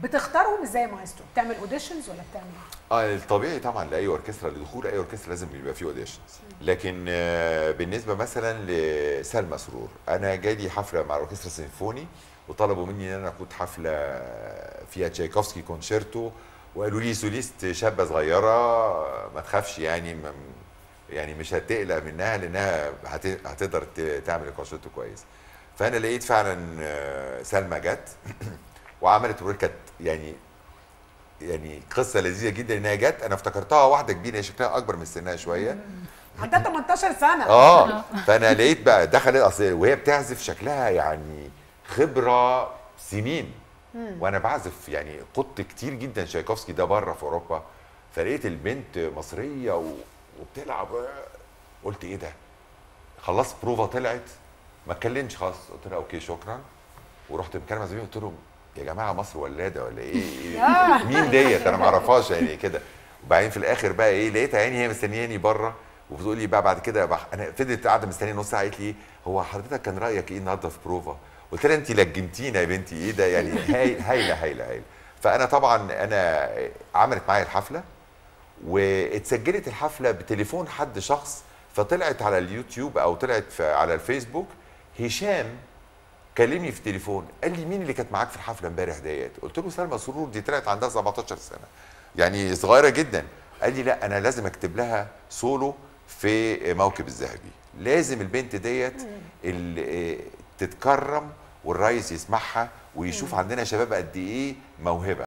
بتختارهم ازاي يا مايسترو بتعمل اوديشنز ولا بتعمل ايه اه الطبيعي طبعا لاي اوركسترا لدخول اي اوركسترا لازم يبقى فيه اوديشنز لكن آه، بالنسبه مثلا لسلمى سرور انا جالي حفله مع الاوركسترا السيمفوني وطلبوا مني ان انا اكون حفله فيها تشايكوفسكي كونشيرتو وقالوا لي سوليست شابه صغيره ما تخافش يعني ما- يعني مش هتقلق منها لانها هت- هتقدر ت- تعمل الكونشيرتو كويس فانا لقيت فعلا آه، سلمى جت وعملت وركت يعني يعني قصه لذيذه جدا انها جت انا افتكرتها واحده كبيره هي شكلها اكبر من سنها شويه عندها 18 سنه اه فانا لقيت بقى دخلت اصل وهي بتعزف شكلها يعني خبره سنين وانا بعزف يعني قط كتير جدا شايكوفسكي ده بره في اوروبا فلقيت البنت مصريه و... وبتلعب قلت ايه ده خلصت بروفا طلعت ما اتكلمش خالص قلت لها اوكي شكرا ورحت مكلمه زميلي قلت لهم يا جماعه مصر ولاده ولا ايه, إيه مين ديت انا ما اعرفهاش يعني كده وبعدين في الاخر بقى ايه لقيتها يعني هي مستنياني بره وبتقول لي بقى بعد كده بح... انا فضلت قاعده مستنيه نص ساعه قالت لي هو حضرتك كان رايك ايه النهارده في بروفا قلت لها انت لجنتينا يا بنتي ايه ده يعني هاي- هايله هايله هايله فانا طبعا انا عملت معايا الحفله واتسجلت الحفله بتليفون حد شخص فطلعت على اليوتيوب او طلعت في على الفيسبوك هشام كلمني في التليفون قال لي مين اللي كانت معاك في الحفله امبارح ديت قلت له سلمى سرور دي طلعت عندها 17 سنه يعني صغيره جدا قال لي لا انا لازم اكتب لها سولو في موكب الذهبي لازم البنت ديت اللي تتكرم والرئيس يسمعها ويشوف عندنا شباب قد ايه موهبه